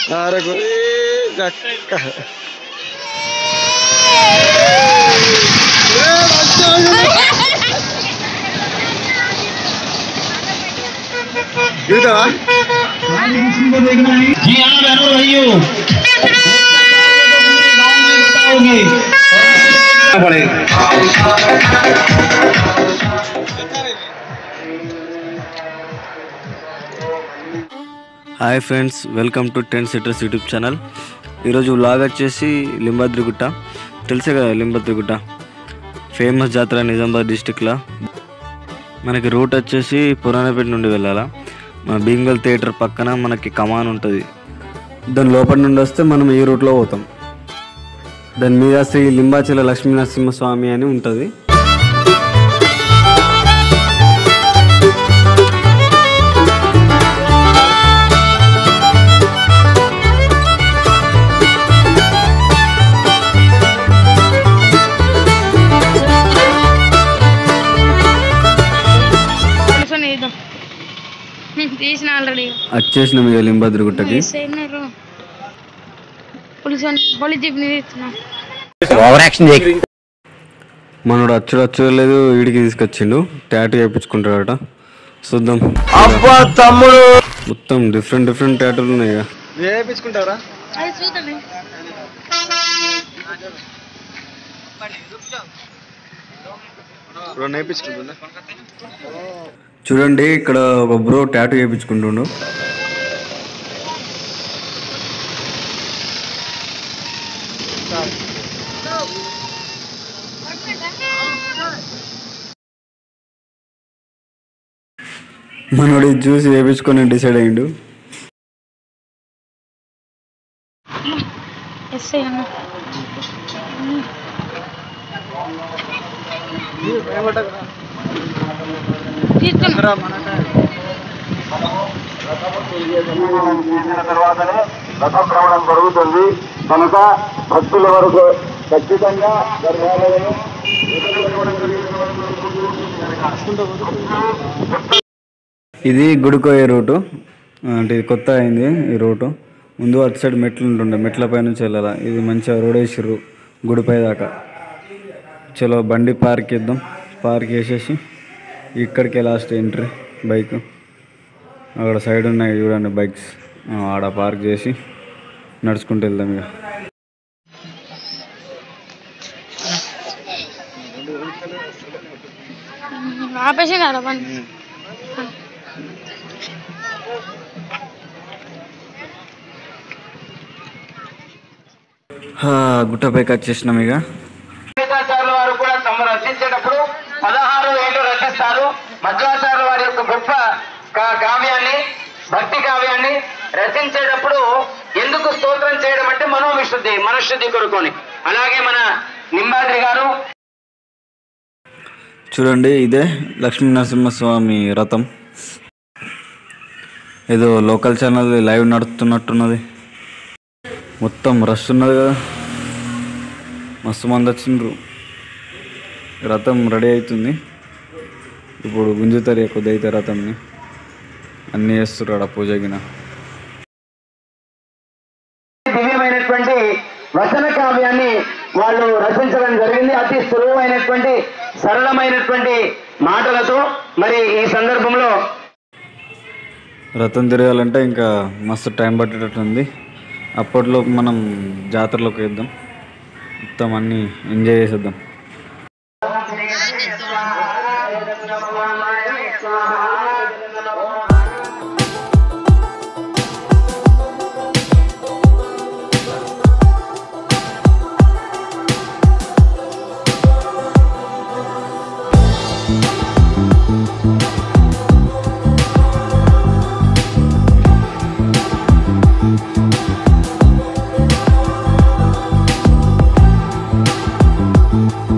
అరగురి జక్క చూద్దావా जी हाँ बहनों भाइयों बताओगे hi friends welcome to ten sitters YouTube channel ఈరోజు వ్లాగ్ వచ్చేసి లింబాద్రిగుట్ట తెలుసే కదా లింబాద్రిగుట్ట ఫేమస్ జాతర నిజామాబాద్ డిస్టిక్లో మనకి రూట్ వచ్చేసి పురాణపేట నుండి వెళ్ళాలా మన భీమ్గల్ థియేటర్ పక్కన మనకి కమాన్ ఉంటుంది దాని లోపల నుండి వస్తే మనం ఈ రూట్లో పోతాం దాని మీద శ్రీ లింబాచల లక్ష్మీ నరసింహస్వామి అని ఉంటుంది పులుసుని వేద్దాం తీసిన ఆల్రెడీ వచ్చేసినాం ఇక లింబాద్రిగుట్టకి అయినారు పులుసు పొలి జీప్ని తీస్తున్నాం మనోడు అచ్చుడు అచ్చుడు లేదు వీడికి తీసుకొచ్చిండు ట్యాటూ చేయించుకుంటాడట చూద్దాం మొత్తం డిఫరెంట్ డిఫరెంట్ ట్యాటూలు ఉన్నాయి ఇక. వేయించుకుంటారా అది చూద్దామే రెండు వేయించుకుంటున్నా చూడండి ఇక్కడ ఒక బ్రో ట్యాటూ చేయించుకుంటుండు మనోడు ఇది చూసి చేయించుకొని డిసైడ్ అయ్యిండు ఎస్ అన్న తీసుకున్నా చేసిన తర్వాతనే రథక్రమణం జరుగుతుంది కనుక భక్తుల వరకు ఖచ్చితంగా గర్భాలయం ఇది గుడికోయే రూటు అంటే ఇది కొత్త అయింది ఈ రూటు ముందు అటు సైడ్ మెట్లు ఉంటుండే మెట్ల పై నుంచి వెళ్ళాలి ఇది మంచిగా రోడ్ వేసిర్రు గుడిపై దాకా చలో బండి పార్క్ చేద్దాం పార్క్ చేసేసి ఇక్కడికే లాస్ట్ ఎంట్రీ బైక్ అక్కడ సైడ్ ఉన్నాయి చూడండి బైక్స్ ఆ, ఆడ పార్క్ చేసి నడుచుకుంటూ వెళ్దాం ఇక ఆపేసింది అలా పని హా, గుట్టపైకి వచ్చేసినాం ఇక గీతాచార్యుల వారు కూడా తమ రచించేటప్పుడు పదహారు ఏళ్ళు రచిస్తారు మధ్వాచార్యుల వారి యొక్క గొప్ప కా- కావ్యాన్ని భక్తి కావ్యాన్ని రచించేటప్పుడు ఎందుకు స్తోత్రం చేయడం అంటే మనోవిశుద్ధి మనశుద్ధి కొరకొని అలాగే మన నింబాద్రి గారు చూడండి ఇదే లక్ష్మీ నరసింహస్వామి రథం ఏదో లోకల్ ఛానల్ లైవ్ నడుస్తున్నట్టున్నది మొత్తం రష్ ఉన్నది కదా మస్తు మంది వచ్చిండ్రు రథం రెడీ అవుతుంది ఇప్పుడు గుంజుతారు కొద్ది అయితే రథంని అన్నీ చేస్తుర్రు ఆడ పూజగిన దివ్యమైనటువంటి వచన కావ్యాన్ని వాళ్ళు రచించడం జరిగింది అతి సులువైనటువంటి సరళమైనటువంటి మాటలతో మరి ఈ సందర్భంలో రథం తిరగాలంటే ఇంకా మస్తు టైం పట్టేటట్టుంది అప్పట్లో మనం జాతరలోకి వేద్దాం మొత్తం అన్నీ ఎంజాయ్ చేసేద్దాం ఆ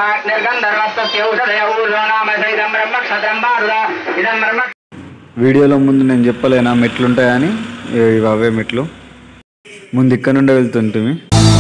నిర్గంధర్వత్వస్య ఔషధయ ఊర్ధ్వ నామ సైదం బ్రహ్మ క్షత్రం మారుద ఇదం బ్రహ్మ వీడియోలో ముందు నేను చెప్పలేనా మెట్లు ఉంటాయని ఇవి ఇవి అవే మెట్లు ముందు ఇక్కడ నుండే వెళ్తుంటిమి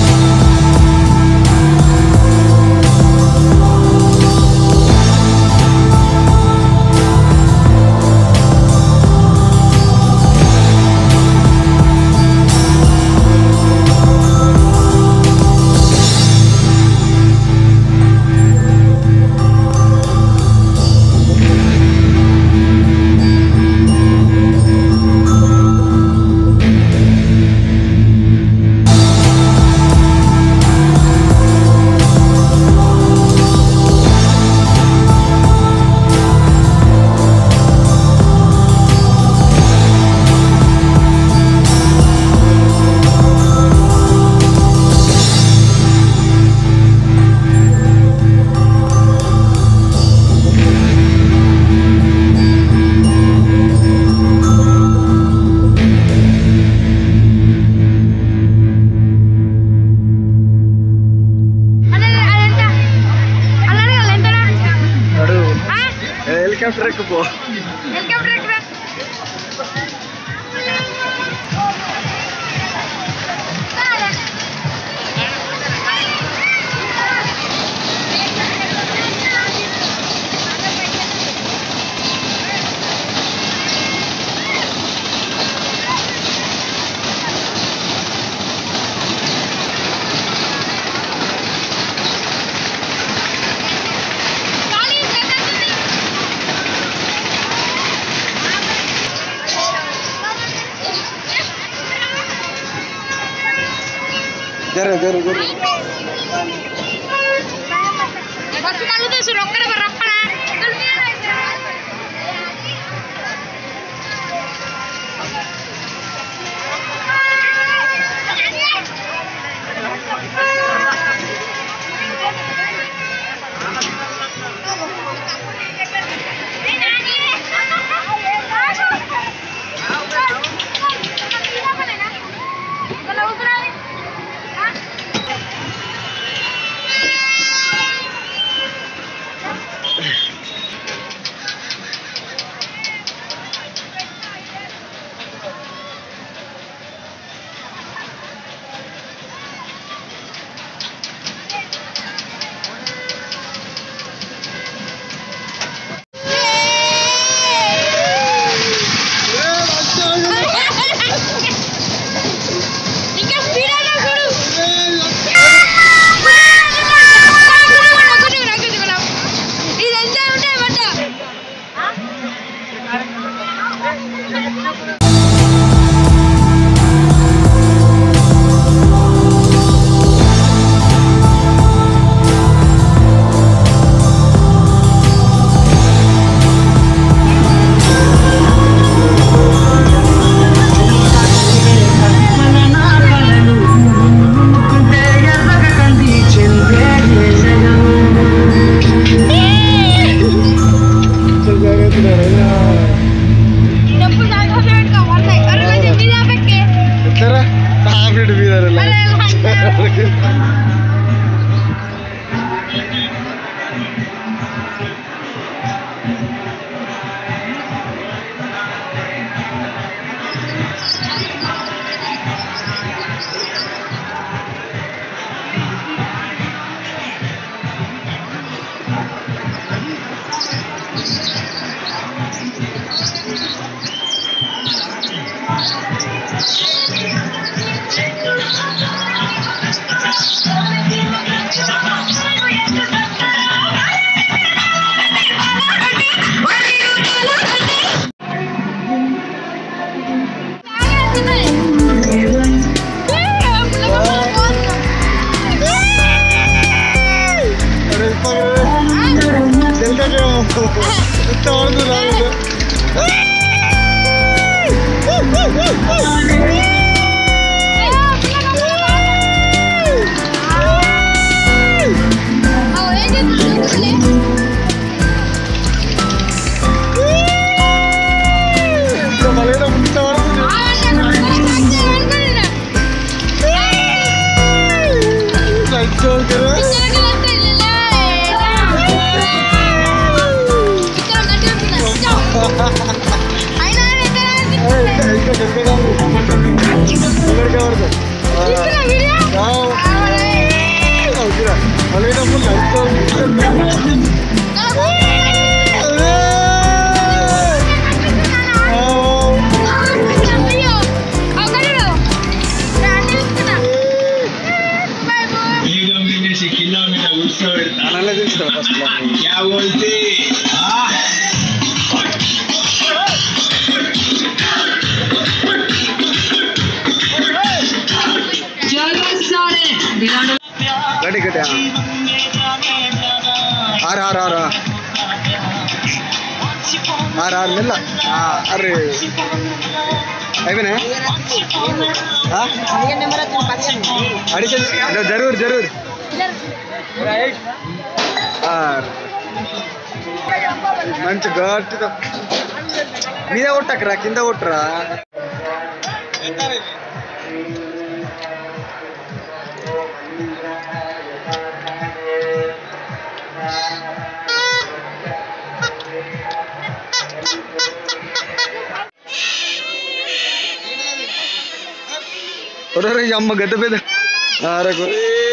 హెలికాప్టర్ ఎక్కుపో జర జర జర బస్సు మళ్ళీ తీసుకురు ఒక్కడే రప్పన ఇంకా స్పీడ్ అయినా చూడు ఇది ఎంత ఉంటాయి బట్ట డబ్బులు దానికోసం పెట్టుకో పడతాయి అరే కొంచెం మీద పెక్కే హాఫ్ మీద అరే చూడు क्या बोलते हाँ గట్టి గట్టి ఆరు ఆరు ఆరు ఆరు ఆరు మెల్ల అరే అయిపోయినా అడిగి జరూర్ జరూర్ ఆరు మంచి గట్టితో మీద కొట్టకరా కింద కొట్టరా ఒరే అమ్మ గడ్డ పెద్ద ఆరకు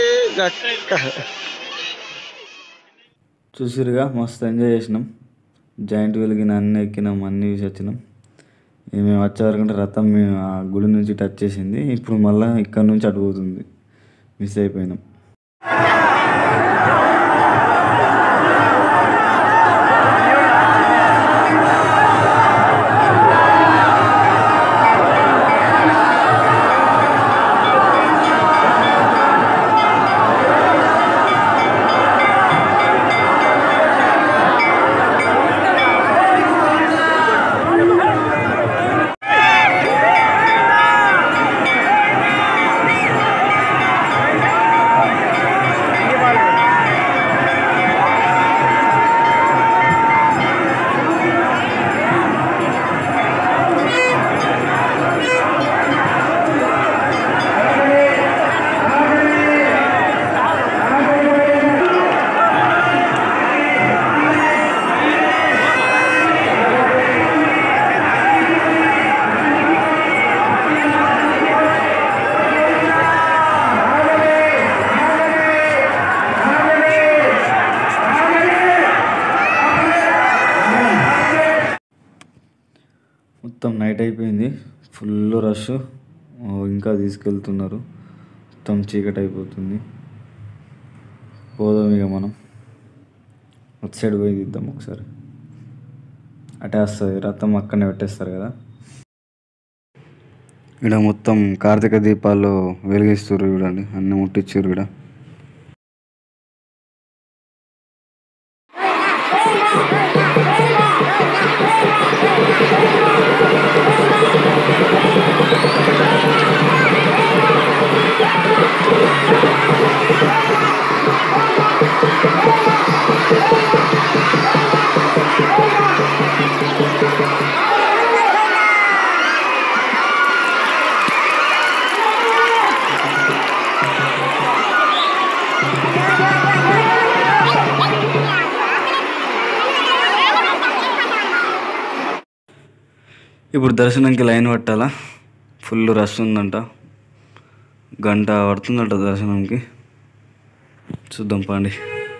చూసిరుగా మస్తు ఎంజాయ్ చేసినాం జాయింట్ వెలిగిన అన్ని ఎక్కినాం అన్ని చూసి వచ్చినాం ఇక మేము వచ్చే వరకు రథం మేము ఆ గుడి నుంచి టచ్ చేసింది ఇప్పుడు మళ్ళీ ఇక్కడ నుంచి అటు పోతుంది మిస్ అయిపోయినాం మొత్తం నైట్ అయిపోయింది ఫుల్ రష్ ఓ, ఇంకా తీసుకెళ్తున్నారు మొత్తం చీకటి అయిపోతుంది పోదాం ఇక మనం అటు సైడ్ పోయి తీద్దాం ఒకసారి అటే వస్తుంది రథం అక్కడనే పెట్టేస్తారు కదా ఇక్కడ మొత్తం కార్తీక దీపాలు వెలిగిస్తారు చూడండి అన్ని ముట్టించారు ఇక్కడ ఇప్పుడు దర్శనంకి లైన్ పట్టాలా ఫుల్ రష్ ఉందంట గంట పడుతుందంట దర్శనంకి చూద్దాం పండి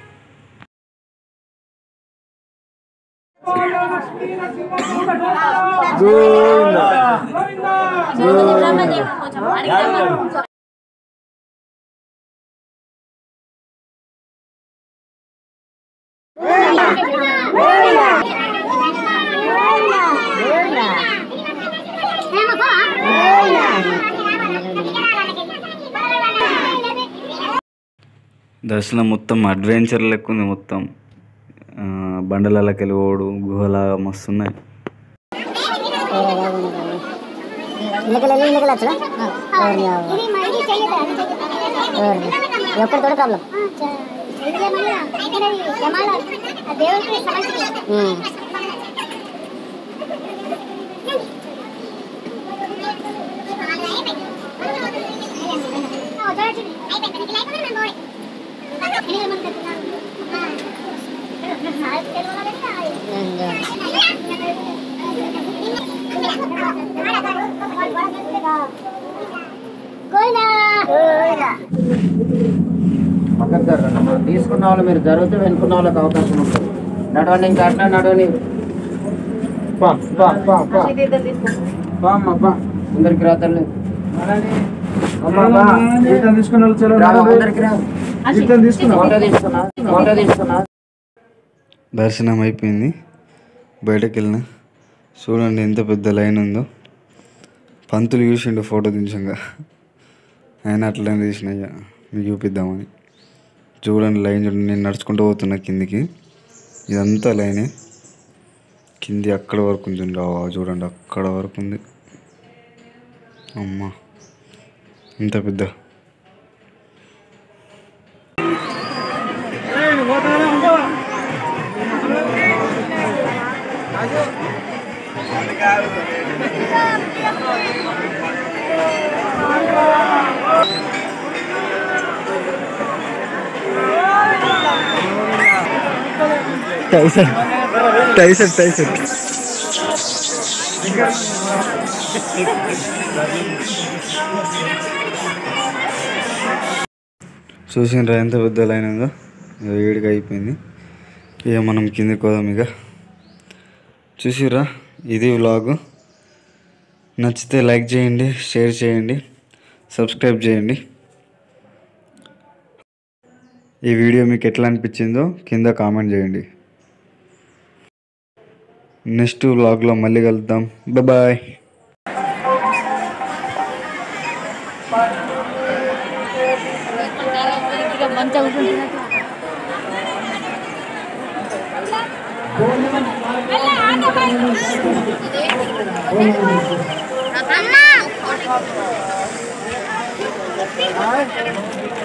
దర్శనం మొత్తం అడ్వెంచర్ లెక్క ఉంది మొత్తం ఆ, బండలకి వెళ్ళి ఓడు గుహలాగా మస్తు ఉన్నాయి ఎక్కడ తోడ ప్రాబ్లం దేవుడికి సమస్య పక్కకు జరగండి అమ్మా. తీసుకున్న వాళ్ళు మీరు జరిగితే వెనుకున్న వాళ్ళకి అవకాశం ఉంటుంది నడవండి ఇంకా అట్లా నడవండి పా, పా, పా, పా. పా అమ్మా, పా. అందరికి రా తల్లి అమ్మా, పా. తీసుకున్న రా, అందరికి రా. ఫోటో తీసుకున్నా ఫోటో తీసుకున్నా దర్శనం అయిపోయింది బయటకు వెళ్ళిన చూడండి ఎంత పెద్ద లైన్ ఉందో పంతులు చూసిండు ఫోటో దించంగా ఆయన అట్లనే తీసిన ఇక మీకు చూపిద్దామని చూడండి లైన్ చూడండి నేను నడుచుకుంటూ పోతున్నా కిందికి ఇదంతా లైనే కింది అక్కడ వరకు ఉంది చూడండి. ఆ చూడండి అక్కడ వరకు ఉంది అమ్మా ఇంత పెద్ద టైసన్ టైసన్ టైసన్ చూసిండ్రా ఎంత పెద్ద లైన్ ఉందో ఇక ఏడుగా అయిపోయింది ఇక మనం కిందికి పోదాం ఇక చూసిర్రా ఇది వ్లాగ్ నచ్చితే లైక్ చేయండి షేర్ చేయండి సబ్స్క్రైబ్ చేయండి ఈ వీడియో మీకు ఎట్లా అనిపించిందో కింద కామెంట్ చేయండి నెక్స్ట్ వ్లాగ్లో మళ్ళీ కలుద్దాం బాయ్ మంచిగా ఉంటుంది అమ్మా